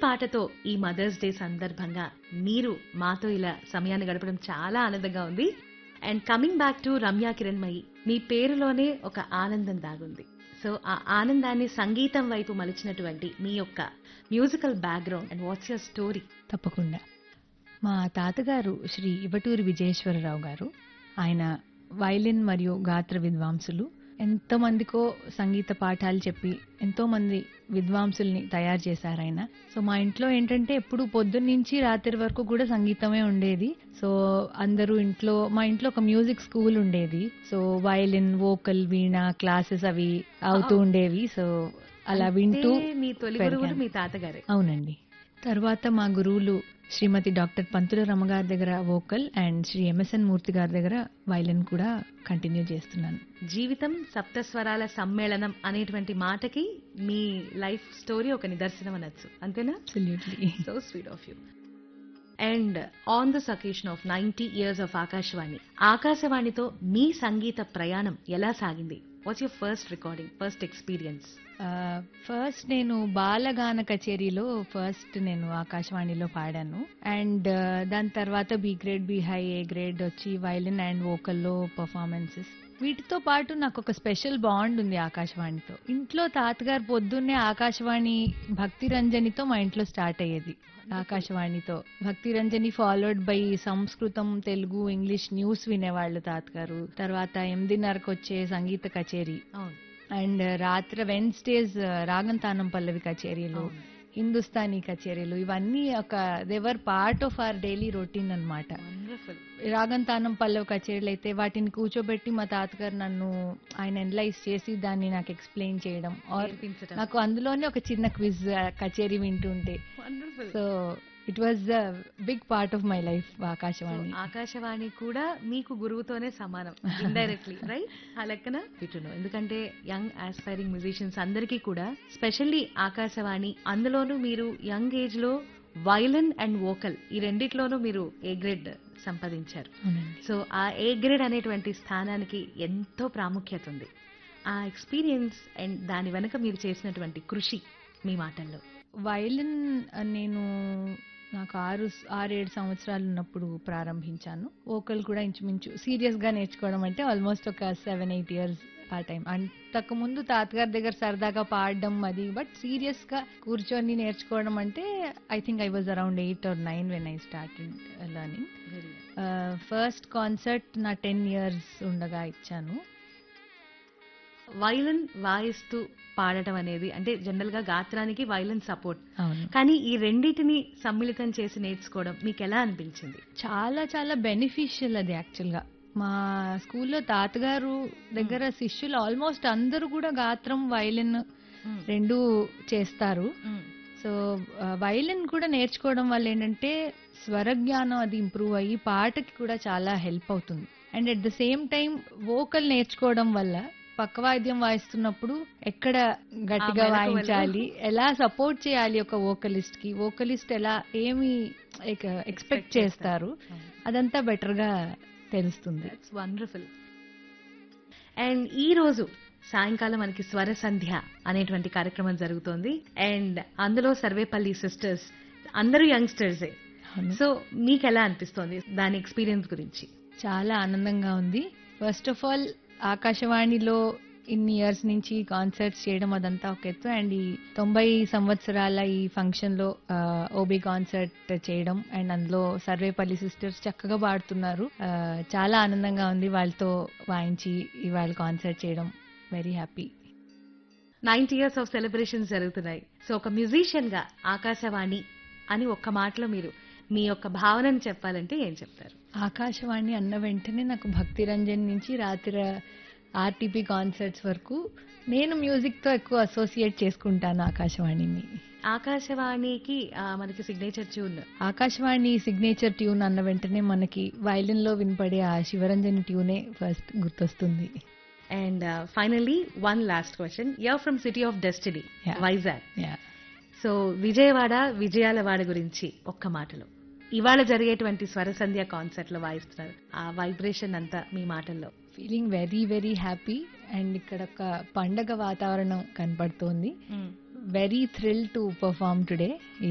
పాటతో ఈ mothers day సందర్భంగా మీరు మాతో ఇలా సమయాన్ని గడపడం చాలా ఆనందంగా ఉంది and coming back to Ramya Kiranmayi మీ పేరులోనే ఒక ఆనందం దాగుంది సో ఆ ఆనందాన్ని సంగీతం వైపు మలిచినటువంటి మీ యొక్క musical background and what's your story తప్పకుండా మా తాతగారు శ్రీ ఇవటూరి విజయేశ్వరరావు గారు ఆయన వైలిన్ మరియు గాత్ర విద్వాంసులు ఎంతో మందికో సంగీత పాఠాలు చెప్పి ఎంతో మంది విద్వాంసుల్ని తయారు చేశారు ఆయన సో మా ఇంట్లో ఏంటంటే ఎప్పుడు పొద్దున్న నుంచి రాత్రి వరకు కూడా సంగీతమే ఉండేది సో అందరూ ఇంట్లో మా ఇంట్లో ఒక మ్యూజిక్ స్కూల్ ఉండేది so violin vocal veena classes అవి అవుతూ ఉండేవి సో అలా వింటూ అంటే మీ తొలి గురువులు పెరిగాను. మీ తాతగారే అవునండి తర్వాత మా గురువులు శ్రీమతి డాక్టర్ పంతుల రమగారి దగ్గర vocal and Shri MSN Murthy గారి దగ్గర వైలిన్ కూడా కంటిన్యూ చేస్తున్నాను జీవితం సప్తస్వరాల సమ్మేళనం అనేటువంటి మాటకి మీ లైఫ్ స్టోరీ ఒక నిదర్శనం అనొచ్చు అంతేనా absolutely so sweet of you and on this occasion of ninety years of Akashvani ఆకాశవాణితో మీ సంగీత ప్రయాణం ఎలా సాగింది what's your first recording first experience first నేను బాలగాన కచేరీలో ఫస్ట్ నేను ఆకాశవాణిలో పాడాను అండ్ దాని తర్వాత B grade B high A grade వచ్చి వైలిన్ అండ్ వోకల్లో పర్ఫార్మెన్సెస్ వీటితో పాటు నాకు ఒక స్పెషల్ బాండ్ ఉంది ఆకాశవాణితో ఇంట్లో తాతగారు పొద్దున్నే ఆకాశవాణి భక్తి రంజనితో మా ఇంట్లో స్టార్ట్ అయ్యేది ఆకాశవాణితో భక్తి రంజని ఫాలోడ్ బై సంస్కృతం తెలుగు ఇంగ్లీష్ న్యూస్ వినేవాళ్ళు తాతగారు తర్వాత ఎనిమిదిన్నరకు వచ్చే సంగీత కచేరీ అవును అండ్ రాత్రి వెన్స్డేస్ రాగం తానం పల్లవి కచేరీలు అవును. హిందుస్థానీ కచేరీలు ఇవన్నీ ఒక దేవర్ part of our daily routine అన్నమాట వండర్ఫుల్ రాగం తానం పల్లవి కచేరీలు అయితే వాటిని కూర్చోబెట్టి మా తాతగారు నన్ను ఆయన ఎనలైజ్ చేసి దాన్ని నాకు ఎక్స్ప్లెయిన్ చేయడం ఆర్ నేర్పించడం నాకు అందులోనే ఒక చిన్న క్విజ్ కచేరీ వింటుంటే wonderful so it was the big part of my life Akashvani Akashvani కూడా మీకు గురువుతోనే సమానం ఇండైరెక్ట్లీ రైట్ ఆ లెక్కన ఇటును ఎందుకంటే యంగ్ ఆస్పైరింగ్ మ్యూజిషియన్స్ అందరికీ కూడా స్పెషల్లీ ఆకాశవాణి అందులోనూ మీరు యంగ్ ఏజ్ లో వైలన్ అండ్ వోకల్ ఈ రెండిట్లోనూ మీరు ఏ గ్రేడ్ సంపాదించారు అవునండి సో ఆ ఏ గ్రేడ్ అనేటువంటి స్థానానికి ఎంతో ప్రాముఖ్యత ఉంది ఆ ఎక్స్పీరియన్స్ అండ్ దాని వెనుక మీరు చేసినటువంటి కృషి మీ మాటల్లో వైలిన్ నేను నాకు ఆరు ఆరేడు సంవత్సరాలు ఉన్నప్పుడు ప్రారంభించాను వోకల్ కూడా ఇంచుమించు సీరియస్ గా నేర్చుకోవడం అంటే ఆల్మోస్ట్ ఒక సెవెన్ ఎయిట్ ఇయర్స్ ఆ టైం అంతకు ముందు తాతగారి దగ్గర సరదాగా పాడడం అది బట్ సీరియస్ గా కూర్చొని నేర్చుకోవడం అంటే I think I was around eight or nine when I started learning first concert నా టెన్ ఇయర్స్ ఉండగా ఇచ్చాను వైలన్ వాయిస్తూ పాడటం అనేది అంటే జనరల్ గా గాత్రానికి వైలన్ సపోర్ట్ అవును కానీ ఈ రెండింటిని సమ్మిళితం చేసి నేర్చుకోవడం మీకు ఎలా అనిపించింది చాలా చాలా బెనిఫిషియల్ అది యాక్చువల్ గా మా స్కూల్లో తాతగారు దగ్గర శిష్యులు ఆల్మోస్ట్ అందరూ కూడా గాత్రం వైలిన్ రెండు చేస్తారు సో వైలిన్ కూడా నేర్చుకోవడం వల్ల ఏంటంటే స్వరజ్ఞానం అది ఇంప్రూవ్ అయ్యి పాటకి కూడా చాలా హెల్ప్ అవుతుంది and at the same time vocal నేర్చుకోవడం వల్ల పక్కవాద్యం వాయిస్తున్నప్పుడు ఎక్కడ గట్టిగా మెలకు వాయించాలి ఎలా సపోర్ట్ చేయాలి ఒక వోకలిస్ట్ కి వోకలిస్ట్ ఎలా ఏమి ఎక్స్పెక్ట్ చేస్తారు అదంతా బెటర్ గా తెలుస్తుంది దట్స్ వండర్ఫుల్ అండ్ ఈ రోజు సాయంకాలం మనకి స్వర సంధ్య అనేటువంటి కార్యక్రమం జరుగుతోంది అండ్ అందులో సర్వేపల్లి సిస్టర్స్ అందరూ యంగ్స్టర్సే అవును. సో మీకు ఎలా అనిపిస్తోంది దాని ఎక్స్పీరియన్స్ గురించి చాలా ఆనందంగా ఉంది ఫస్ట్ ఆఫ్ ఆల్ ఆకాశవాణిలో ఇన్ని ఇయర్స్ నుంచి కాన్సర్ట్స్ చేయడం అదంతా ఒక ఎత్తు అండ్ ఈ తొంభై సంవత్సరాల ఈ ఫంక్షన్ లో ఓబీ కాన్సర్ట్ చేయడం అండ్ అందులో సర్వేపల్లి సిస్టర్స్ చక్కగా పాడుతున్నారు ఆ, చాలా ఆనందంగా ఉంది వాళ్ళతో వాయించి ఇవాళ కాన్సర్ట్ చేయడం very happy ninety years of celebrations జరుగుతున్నాయి సో ఒక మ్యూజిషియన్ గా ఆకాశవాణి అని ఒక్క మాటలో మీరు మీ యొక్క భావనను చెప్పాలంటే ఏం చెప్తారు ఆకాశవాణి అన్న వెంటనే నాకు భక్తి రంజన్ నుంచి రాత్రి ఆర్టీపీ కాన్సర్ట్స్ వరకు నేను మ్యూజిక్ తో ఎక్కువ అసోసియేట్ చేసుకుంటాను ఆకాశవాణిని ఆకాశవాణికి ఆ, మనకి signature tune Akashvani signature tune అన్న వెంటనే మనకి వైలిన్ లో వినపడే ఆ శివరంజని ట్యూనే ఫస్ట్ గుర్తొస్తుంది and finally one last question your from city of destiny Yeah. Vizag yeah so Vijayawada విజయాలవాడ గురించి ఒక్క మాటలో ఇవాళ జరిగేటువంటి స్వర సంధ్య కాన్సర్ట్ లో వాయిస్తున్నారు ఆ వైబ్రేషన్ అంతా మీ మాటల్లో feeling very very happy and ఇక్కడ ఒక పండగ వాతావరణం కనపడుతోంది very thrill to perform today